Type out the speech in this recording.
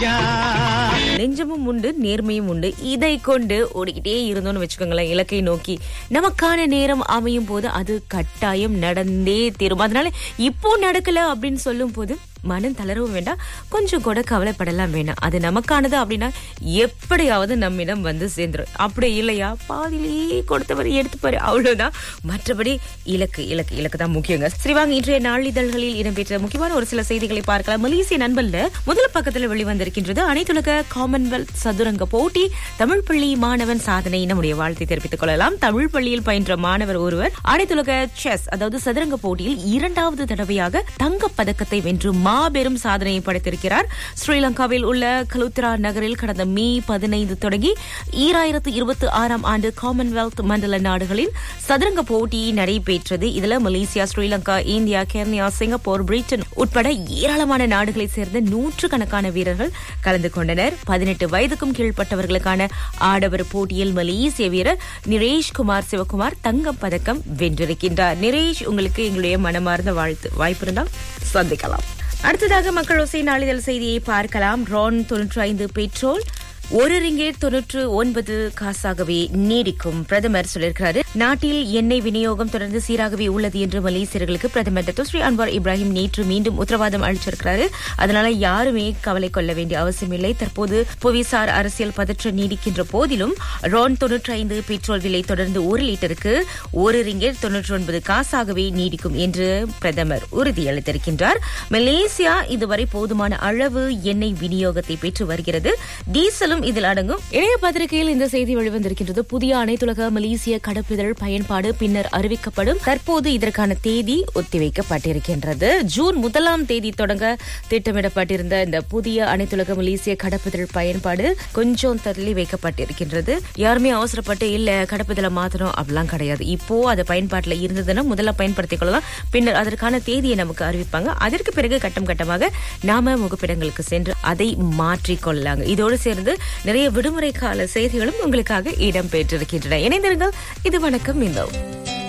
ராஜா நெஞ்சமும் உண்டு நேர்மையும் உண்டு இதை கொண்டு ஓடிக்கிட்டே இருந்தோம்னு வச்சுக்கோங்களேன் இலக்கை நோக்கி நமக்கான நேரம் அமையும் போது அது கட்டாயம் நடந்தே தீரும் அதனால இப்போ நடக்கல அப்படின்னு சொல்லும் போது மனம் தளரவும் வேண்டாம் கொஞ்சம் கூட கவலைப்படலாம் வேண்டாம் அது நமக்கானது அப்படின்னா எப்படியாவது நம்மிடம் வந்து சேர்ந்துரும் அப்படி இல்லையா பாதியிலேயே கொடுத்தவர் எடுத்துப்பாரு அவ்வளவுதான் மற்றபடி இலக்கு இலக்கு இலக்கு தான் முக்கியங்க ஸ்ரீவாங்க இன்றைய நாளிதழ்களில் இடம்பெற்ற முக்கியமான ஒரு சில செய்திகளை பார்க்கலாம் மலேசிய நண்பல்ல முதல் பக்கத்துல வெளிவந்திருக்கின்றது அனைத்துலக காமன்வெல்த் சதுரங்க போட்டி தமிழ் பள்ளி மாணவன் சாதனை நம்முடைய வாழ்த்தை தெரிவித்துக் கொள்ளலாம் தமிழ் பள்ளியில் பயின்ற மாணவர் ஒருவர் அனைத்துலக செஸ் அதாவது சதுரங்க போட்டியில் இரண்டாவது தடவையாக தங்கப் பதக்கத்தை வென்று மாபெரும் சாதனையை படைத்திருக்கிறார் ஸ்ரீலங்காவில் உள்ள கலுத்ரா நகரில் கடந்த மே பதினைந்து தொடங்கி ஈராயிரத்து இருபத்தி ஆறாம் ஆண்டு காமன்வெல்த் மண்டல நாடுகளின் சதுரங்க போட்டி நடைபெற்றது இதுல Malaysia Sri Lanka India Kenya Singapore Britain உட்பட ஏராளமான நாடுகளைச் சேர்ந்த நூற்றுக்கணக்கான வீரர்கள் கலந்து கொண்டனர் பதினெட்டு வயதுக்கும் கீழ்ப்பட்டவர்களுக்கான ஆடவர் போட்டியில் மலேசிய வீரர் நிரேஷ் குமார் சிவகுமார் தங்கப் பதக்கம் வென்றிருக்கின்றார் நிரேஷ் உங்களுக்கு எங்களுடைய மனமார்ந்த வாழ்த்து வாய்ப்பு இருந்தால் சந்திக்கலாம் அடுத்ததாக மக்கள் ஒசை நாளிதழ் செய்தியை பார்க்கலாம் ரான் தொன்னூற்றி ஐந்து பெட்ரோல் ஒரு ரிங்கேட் தொன்னூற்று ஒன்பது காசாகவே நீடிக்கும் பிரதமர் சொல்லியிருக்கிறாரு நாட்டில் எண்ணெய் விநியோகம் தொடர்ந்து சீராகவே உள்ளது என்று மலேசியர்களுக்கு பிரதமர் டத்தோஸ்ரீ அன்வார் இப்ராஹிம் நேற்று மீண்டும் உத்தரவாதம் அளிச்சிருக்கிறாரு அதனால யாருமே கவலை கொள்ள வேண்டிய அவசியமில்லை தற்போது புவிசார் அரசியல் பதற்றம் நீடிக்கின்ற போதிலும் ரான் தொன்னூற்றி ஐந்து பெட்ரோல் விலை தொடர்ந்து ஒரு லிட்டருக்கு ஒரு ரிங்கேட் தொன்னூற்றி ஒன்பது காசாகவே நீடிக்கும் என்று பிரதமர் உறுதியளித்திருக்கின்றார் மலேசியா இதுவரை போதுமான அளவு எண்ணெய் விநியோகத்தை பெற்று வருகிறது டீசலும் இதில் அடங்கும் இணைய பத்திரிகையில் இந்த செய்தி வெளிவந்திருக்கின்றது புதிய அனைத்துலக மலேசிய கடப்பிதழ் பயன்பாடு பின்னர் அறிவிக்கப்படும் தற்போது இதற்கான தேதி ஒத்திவைக்கப்பட்டிருக்கின்றது ஜூன் முதலாம் தேதி தொடங்க திட்டமிடப்பட்டிருந்த இந்த புதிய அனைத்துலக மலேசிய கடப்பிதழ் பயன்பாடு கொஞ்சம் தள்ளி வைக்கப்பட்டிருக்கின்றது யாருமே அவசரப்பட்டு இல்ல கடப்பிதழை மாத்தணும் அப்படிலாம் கிடையாது இப்போ அது பயன்பாட்டில் இருந்ததுன்னா முதல்ல பயன்படுத்திக் கொள்ளலாம் பின்னர் அதற்கான தேதியை நமக்கு அறிவிப்பாங்க அதற்கு பிறகு கட்டம் கட்டமாக நாம முகப்பிடங்களுக்கு சென்று அதை மாற்றிக் கொள்ளலாங்க இதோடு சேர்ந்து நிறைய விடுமுறை கால செய்திகளும் உங்களுக்காக இடம்பெற்றிருக்கின்றன இணைந்திருங்கள் இது வணக்கம் இந்த